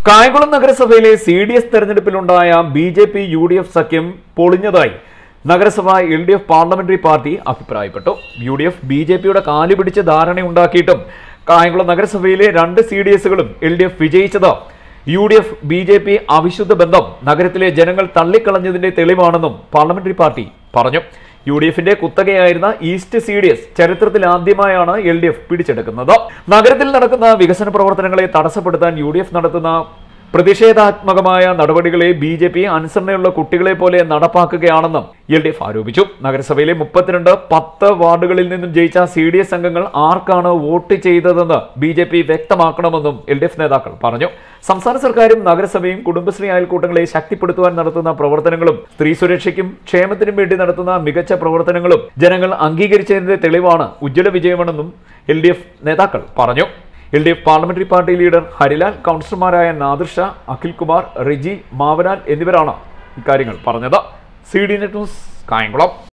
കായംകുളം നഗരസഭയിലെ C D S തെരഞ്ഞെടുപ്പിലുണ്ടായ B J P U D F സഖ്യം പൊളിഞ്ഞതായി നഗരസഭ L D F parliamentary party അഭിപ്രായപ്പെട്ടു U D F B J പിയുടെ കാല് പിടിച്ച് ധാരണയുണ്ടാക്കിയിട്ടും കായംകുളം നഗരസഭയിലെ രണ്ട് സി ഡി എസുകളും എൽ ഡി എഫ് വിജയിച്ചത് U D F B J P അവിശുദ്ധ ബന്ധം നഗരത്തിലെ ജനങ്ങൾ തള്ളിക്കളഞ്ഞതിന്റെ തെളിവാണെന്നും പാർലമെന്ററി പാർട്ടി പറഞ്ഞു യു ഡി എഫിന്റെ കുത്തകയായിരുന്ന ഈസ്റ്റ് സി ഡി എസ് ചരിത്രത്തിൽ ആദ്യമായാണ് എൽ ഡി എഫ് പിടിച്ചെടുക്കുന്നത് നഗരത്തിൽ നടക്കുന്ന വികസന പ്രവർത്തനങ്ങളെ തടസ്സപ്പെടുത്താൻ യു ഡി എഫ് നടത്തുന്ന പ്രതിഷേധാത്മകമായ നടപടികളെ ബി ജെ പി അനുസരണയുള്ള കുട്ടികളെ പോലെ നടപ്പാക്കുകയാണെന്നും എൽ ഡി എഫ് ആരോപിച്ചു നഗരസഭയിലെ മുപ്പത്തിരണ്ട് പത്ത് വാർഡുകളിൽ നിന്നും ജയിച്ച സി ഡി എസ് അംഗങ്ങൾ ആർക്കാണ് വോട്ട് ചെയ്തതെന്ന് ബി ജെ പി വ്യക്തമാക്കണമെന്നും എൽ ഡി എഫ് നേതാക്കൾ പറഞ്ഞു സംസ്ഥാന സർക്കാരും നഗരസഭയും കുടുംബശ്രീ അയൽക്കൂട്ടങ്ങളെ ശക്തിപ്പെടുത്തുവാൻ നടത്തുന്ന പ്രവർത്തനങ്ങളും സ്ത്രീ സുരക്ഷയ്ക്കും ക്ഷേമത്തിനും വേണ്ടി നടത്തുന്ന മികച്ച പ്രവർത്തനങ്ങളും ജനങ്ങൾ അംഗീകരിച്ചതിന്റെ തെളിവാണ് ഉജ്ജ്വല വിജയമെന്നും എൽ ഡി എഫ് നേതാക്കൾ പറഞ്ഞു L D F parliamentary party leader Harilal കൗൺസിലർമാരായ നാദിർ ഷാ അഖിൽ കുമാർ റിജി മാവനാൽ എന്നിവരാണ് ഇക്കാര്യങ്ങൾ പറഞ്ഞത് C D net news Kayamkulam